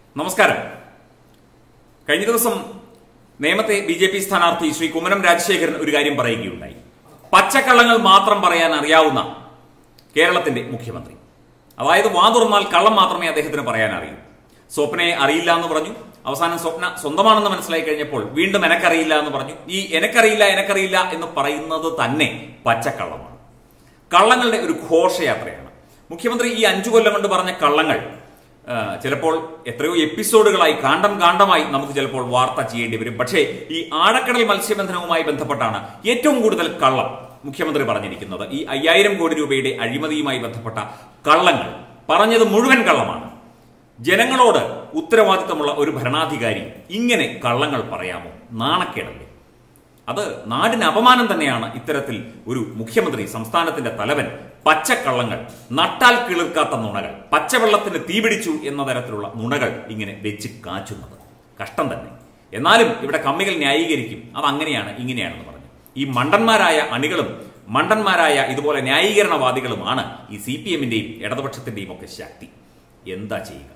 നമസ്കാരം കഴിഞ്ഞ ദിവസം നേമത്തെ ബി ജെ പി സ്ഥാനാർത്ഥി ശ്രീ കുമ്മനം രാജശേഖരൻ ഒരു കാര്യം പറയുകയുണ്ടായി പച്ചക്കള്ളങ്ങൾ മാത്രം പറയാൻ അറിയാവുന്ന കേരളത്തിന്റെ മുഖ്യമന്ത്രി അതായത് വാ തുറന്നാൽ കള്ളം മാത്രമേ അദ്ദേഹത്തിന് പറയാൻ അറിയൂ സ്വപ്നയെ അറിയില്ല എന്ന് പറഞ്ഞു അവസാനം സ്വപ്ന സ്വന്തമാണെന്ന് മനസ്സിലായി കഴിഞ്ഞപ്പോൾ വീണ്ടും എനക്കറിയില്ല എന്ന് പറഞ്ഞു ഈ എനക്കറിയില്ല എനക്കറിയില്ല എന്ന് പറയുന്നത് തന്നെ പച്ചക്കള്ളമാണ് കള്ളങ്ങളുടെ ഒരു ഘോഷയാത്രയാണ് മുഖ്യമന്ത്രി ഈ അഞ്ചു കൊല്ലം കൊണ്ട് പറഞ്ഞ കള്ളങ്ങൾ ആ, ചിലപ്പോൾ എത്രയോ എപ്പിസോഡുകളായി കാണ്ടം കാണ്ടമായി നമുക്ക് ചിലപ്പോൾ വാർത്ത ചെയ്യേണ്ടി വരും പക്ഷേ ഈ ആഴക്കടൽ മത്സ്യബന്ധനവുമായി ബന്ധപ്പെട്ടാണ് ഏറ്റവും കൂടുതൽ കള്ളം മുഖ്യമന്ത്രി പറഞ്ഞിരിക്കുന്നത് ഈ അയ്യായിരം കോടി രൂപയുടെ അഴിമതിയുമായി ബന്ധപ്പെട്ട കള്ളങ്ങൾ പറഞ്ഞത് മുഴുവൻ കള്ളമാണ് ജനങ്ങളോട് ഉത്തരവാദിത്തമുള്ള ഒരു ഭരണാധികാരി ഇങ്ങനെ കള്ളങ്ങൾ പറയാമോ നാണക്കേടല്ലേ അത് നാടിന് അപമാനം തന്നെയാണ് ഇത്തരത്തിൽ ഒരു മുഖ്യമന്ത്രി സംസ്ഥാനത്തിന്റെ തലവൻ പച്ചക്കള്ളങ്ങൾ നട്ടാൽ കിളിർക്കാത്ത നുണകൾ പച്ചവെള്ളത്തിന് തീപിടിച്ചു എന്ന തരത്തിലുള്ള നുണകൾ ഇങ്ങനെ വെച്ച് കാച്ചുന്നത് കഷ്ടം തന്നെ എന്നാലും ഇവിടെ കമ്മികൾ ന്യായീകരിക്കും അത് അങ്ങനെയാണ് ഇങ്ങനെയാണെന്ന് പറഞ്ഞു ഈ മണ്ടന്മാരായ അണികളും മണ്ടന്മാരായ ഇതുപോലെ ന്യായീകരണവാദികളുമാണ് ഈ സി പി എമ്മിന്റെയും ഇടതുപക്ഷത്തിന്റെയും ഒക്കെ ശക്തി എന്താ ചെയ്യുക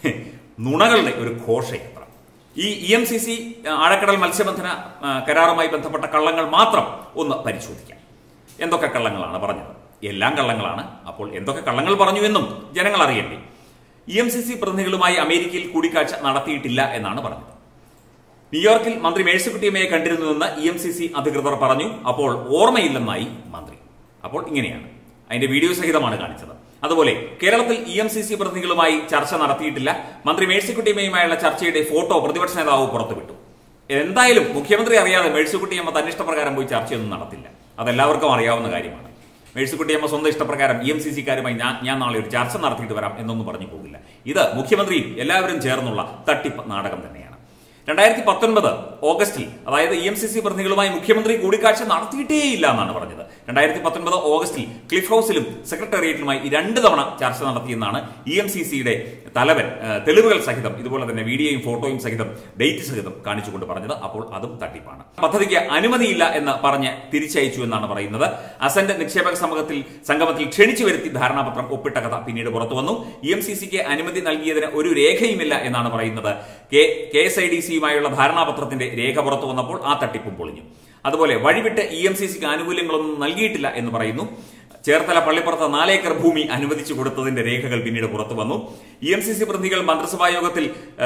നുണകളുടെ ഒരു ഘോഷയാത്ര ഈ ഇ എം സി സി ആഴക്കടൽ മത്സ്യബന്ധന ആ, കരാറുമായി ബന്ധപ്പെട്ട കള്ളങ്ങൾ മാത്രം ഒന്ന് പരിശോധിക്കാം എന്തൊക്കെ കള്ളങ്ങളാണ് പറഞ്ഞത് എല്ലാം കള്ളങ്ങളാണ് അപ്പോൾ എന്തൊക്കെ കള്ളങ്ങൾ പറഞ്ഞു എന്നും ജനങ്ങൾ അറിയണ്ടേ ഇ എം സി സി പ്രതിനിധികളുമായി അമേരിക്കയിൽ കൂടിക്കാഴ്ച നടത്തിയിട്ടില്ല എന്നാണ് പറഞ്ഞത് ന്യൂയോർക്കിൽ മന്ത്രി മേഴ്സിക്കുട്ടിയമ്മയെ കണ്ടിരുന്നുവെന്ന് ഇ എം സി സി അധികൃതർ പറഞ്ഞു അപ്പോൾ ഓർമ്മയില്ലെന്നായി മന്ത്രി അപ്പോൾ ഇങ്ങനെയാണ് അതിന്റെ വീഡിയോ സഹിതമാണ് കാണിച്ചത് അതുപോലെ കേരളത്തിൽ ഇ എം സി സി പ്രതിനിധികളുമായി ചർച്ച നടത്തിയിട്ടില്ല മന്ത്രി മേഴ്സിക്കുട്ടിയമ്മയുമായുള്ള ചർച്ചയുടെ ഫോട്ടോ പ്രതിപക്ഷ നേതാവ് പുറത്തുവിട്ടു എന്തായാലും മുഖ്യമന്ത്രി അറിയാതെ മേഴ്സിക്കുട്ടിയമ്മ തന്റെ ഇഷ്ടപ്രകാരം പോയി ചർച്ചയൊന്നും നടത്തില്ല അതെല്ലാവർക്കും അറിയാവുന്ന കാര്യമാണ് മേഴ്സിക്കുട്ടിയമ്മ സ്വന്തം ഇഷ്ടപ്രകാരം ഇ എം സി സിക്കാരുമായി ഞാൻ ഞാൻ നാളെ ഒരു ചർച്ച നടത്തിയിട്ട് വരാം എന്നൊന്നും പറഞ്ഞു പോകില്ല ഇത് മുഖ്യമന്ത്രിയും എല്ലാവരും ചേർന്നുള്ള തട്ടിപ്പ് നാടകം തന്നെയാണ് രണ്ടായിരത്തി പത്തൊൻപത് ഓഗസ്റ്റിൽ അതായത് ഇ എം സി സി പ്രതിനിധികളുമായി മുഖ്യമന്ത്രി കൂടിക്കാഴ്ച നടത്തിയിട്ടേയില്ല എന്നാണ് പറഞ്ഞത് രണ്ടായിരത്തി പത്തൊൻപത് ഓഗസ്റ്റിൽ ക്ലിഫ് ഹൌസിലും സെക്രട്ടേറിയറ്റിലുമായി ഈ രണ്ട് തവണ ചർച്ച നടത്തിയെന്നാണ് ഇ എം സി സിയുടെ തലവൻ ആ, തെളിവുകൾ സഹിതം ഇതുപോലെ തന്നെ വീഡിയോയും ഫോട്ടോയും സഹിതം ഡേറ്റ് സഹിതം കാണിച്ചുകൊണ്ട് പറഞ്ഞത് അപ്പോൾ അതും തട്ടിപ്പാണ് പദ്ധതിക്ക് അനുമതിയില്ല എന്ന് പറഞ്ഞ് തിരിച്ചയച്ചു എന്നാണ് പറയുന്നത് അസന്റ് നിക്ഷേപക സമൂഹത്തിൽ സംഗമത്തിൽ ക്ഷണിച്ചു വരുത്തി ധാരണാപത്രം ഒപ്പിട്ട കഥ പിന്നീട് പുറത്തു വന്നു ഇ എം സി സിക്ക് അനുമതി നൽകിയതിന് ഒരു രേഖയുമില്ല എന്നാണ് പറയുന്നത് K K S I D സിയുമായുള്ള ധാരണാപത്രത്തിന്റെ രേഖ പുറത്തു വന്നപ്പോൾ ആ തട്ടിപ്പും പൊളിഞ്ഞു അതുപോലെ വഴിവിട്ട് ഇ എം സി സിക്ക് ആനുകൂല്യങ്ങളൊന്നും നൽകിയിട്ടില്ല എന്ന് പറയുന്നു ചേർത്തല പള്ളിപ്പുറത്ത് നാലേക്കർ ഭൂമി അനുവദിച്ചു കൊടുത്തതിന്റെ രേഖകൾ പിന്നീട് പുറത്തു വന്നു ഇ എം സി സി പ്രതിനിധികൾ മന്ത്രിസഭാ യോഗത്തിൽ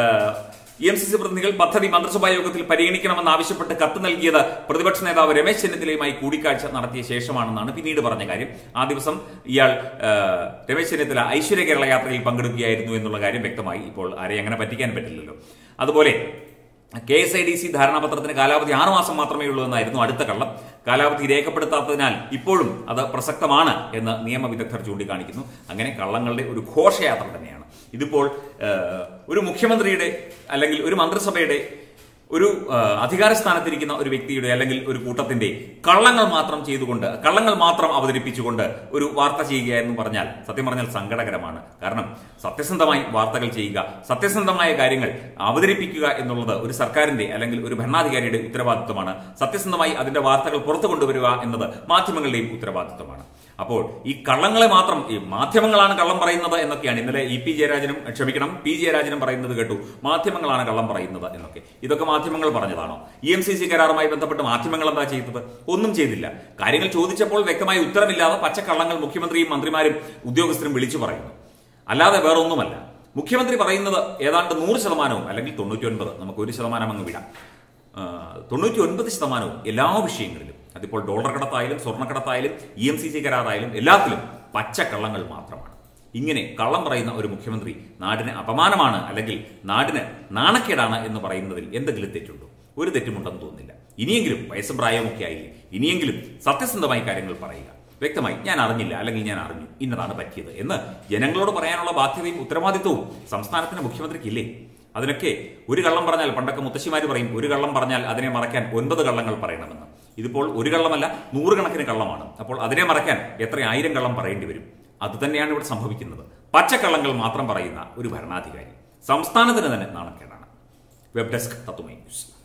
ഇ എം സി സി പ്രതിനിധികൾ പദ്ധതി മന്ത്രിസഭാ യോഗത്തിൽ പരിഗണിക്കണമെന്ന് ആവശ്യപ്പെട്ട് കത്ത് നൽകിയത് പ്രതിപക്ഷ നേതാവ് രമേശ് ചെന്നിത്തലയുമായി കൂടിക്കാഴ്ച നടത്തിയ ശേഷമാണെന്നാണ് പിന്നീട് പറഞ്ഞ കാര്യം ആ ദിവസം ഇയാൾ ആ, രമേശ് ചെന്നിത്തല ഐശ്വര്യ കേരള യാത്രയിൽ പങ്കെടുക്കുകയായിരുന്നു എന്നുള്ള കാര്യം വ്യക്തമായി ഇപ്പോൾ ആരെയും അങ്ങനെ പറ്റിക്കാൻ പറ്റില്ലല്ലോ അതുപോലെ K S I D C ധാരണാപത്രത്തിന് കാലാവധി ആറ് മാസം മാത്രമേ ഉള്ളൂ എന്നായിരുന്നു അടുത്ത കള്ളം കാലാവധി രേഖപ്പെടുത്താത്തതിനാൽ ഇപ്പോഴും അത് പ്രസക്തമാണ് എന്ന് നിയമവിദഗ്ധർ ചൂണ്ടിക്കാണിക്കുന്നു അങ്ങനെ കള്ളങ്ങളുടെ ഒരു ഘോഷയാത്ര തന്നെയാണ് ഇതിപ്പോൾ ഏഹ്, ഒരു മുഖ്യമന്ത്രിയുടെ അല്ലെങ്കിൽ ഒരു മന്ത്രിസഭയുടെ ഒരു ഏഹ്, അധികാര സ്ഥാനത്തിരിക്കുന്ന ഒരു വ്യക്തിയുടെ അല്ലെങ്കിൽ ഒരു കൂട്ടത്തിന്റെ കള്ളങ്ങൾ മാത്രം ചെയ്തുകൊണ്ട് കള്ളങ്ങൾ മാത്രം അവതരിപ്പിച്ചുകൊണ്ട് ഒരു വാർത്ത ചെയ്യുക എന്ന് പറഞ്ഞാൽ സത്യം പറഞ്ഞാൽ സങ്കടകരമാണ് കാരണം സത്യസന്ധമായി വാർത്തകൾ ചെയ്യുക സത്യസന്ധമായ കാര്യങ്ങൾ അവതരിപ്പിക്കുക എന്നുള്ളത് ഒരു സർക്കാരിന്റെ അല്ലെങ്കിൽ ഒരു ഭരണാധികാരിയുടെ ഉത്തരവാദിത്വമാണ് സത്യസന്ധമായി അതിന്റെ വാർത്തകൾ പുറത്തു കൊണ്ടുവരിക എന്നത് മാധ്യമങ്ങളുടെയും ഉത്തരവാദിത്വമാണ് അപ്പോൾ ഈ കള്ളങ്ങളെ മാത്രം ഈ മാധ്യമങ്ങളാണ് കള്ളം പറയുന്നത് എന്നൊക്കെയാണ് ഇന്നലെ ഇ പി ജയരാജനും ക്ഷമിക്കണം പി ജയരാജനും പറയുന്നത് കേട്ടു മാധ്യമങ്ങളാണ് കള്ളം പറയുന്നത് എന്നൊക്കെ ഇതൊക്കെ മാധ്യമങ്ങൾ പറഞ്ഞതാണോ ഇ എം സി സി കരാറുമായി ബന്ധപ്പെട്ട് മാധ്യമങ്ങൾ എന്താ ചെയ്തത് ഒന്നും ചെയ്തില്ല കാര്യങ്ങൾ ചോദിച്ചപ്പോൾ വ്യക്തമായി ഉത്തരമില്ലാതെ പച്ചക്കള്ളങ്ങൾ മുഖ്യമന്ത്രിയും മന്ത്രിമാരും ഉദ്യോഗസ്ഥരും വിളിച്ചു പറയുന്നു അല്ലാതെ വേറെ ഒന്നുമല്ല മുഖ്യമന്ത്രി പറയുന്നത് ഏതാണ്ട് നൂറ് ശതമാനവും അല്ലെങ്കിൽ തൊണ്ണൂറ്റി ഒൻപത് നമുക്ക് ഒരു ശതമാനം അങ്ങ് വിടാം തൊണ്ണൂറ്റി ഒൻപത് ശതമാനവും എല്ലാ വിഷയങ്ങളിലും അതിപ്പോൾ ഡോളർ കടത്തായാലും സ്വർണ്ണക്കടത്തായാലും ഇ എം സി സി കരാറായാലും എല്ലാത്തിലും പച്ചക്കള്ളങ്ങൾ മാത്രമാണ് ഇങ്ങനെ കള്ളം പറയുന്ന ഒരു മുഖ്യമന്ത്രി നാടിന് അപമാനമാണ് അല്ലെങ്കിൽ നാടിന് നാണക്കേടാണ് എന്ന് പറയുന്നതിൽ എന്തെങ്കിലും തെറ്റുണ്ടോ ഒരു തെറ്റുമുണ്ടെന്ന് തോന്നുന്നില്ല ഇനിയെങ്കിലും വയസ്സും പ്രായമൊക്കെ ആയില്ലേ ഇനിയെങ്കിലും സത്യസന്ധമായി കാര്യങ്ങൾ പറയുക വ്യക്തമായി ഞാൻ അറിഞ്ഞില്ല അല്ലെങ്കിൽ ഞാൻ അറിഞ്ഞു ഇന്നതാണ് പറ്റിയത് എന്ന് ജനങ്ങളോട് പറയാനുള്ള ബാധ്യതയും ഉത്തരവാദിത്വവും സംസ്ഥാനത്തിന്റെ മുഖ്യമന്ത്രിക്കില്ലേ അതിനൊക്കെ ഒരു കള്ളം പറഞ്ഞാൽ പണ്ടൊക്കെ മുത്തശ്ശിമാര് പറയും ഒരു കള്ളം പറഞ്ഞാൽ അതിനെ മറയ്ക്കാൻ ഒൻപത് കള്ളങ്ങൾ പറയണമെന്ന് ഇതിപ്പോൾ ഒരു കള്ളമല്ല നൂറുകണക്കിന് കള്ളമാണ് അപ്പോൾ അതിനെ മറയ്ക്കാൻ എത്ര ആയിരം കള്ളം പറയേണ്ടി വരും അത് തന്നെയാണ് ഇവിടെ സംഭവിക്കുന്നത് പച്ചക്കള്ളങ്ങൾ മാത്രം പറയുന്ന ഒരു ഭരണാധികാരി സംസ്ഥാനത്തിന് തന്നെ നാണക്കേടാണ് വെബ് ഡെസ്ക് തത്വമൈ ന്യൂസ്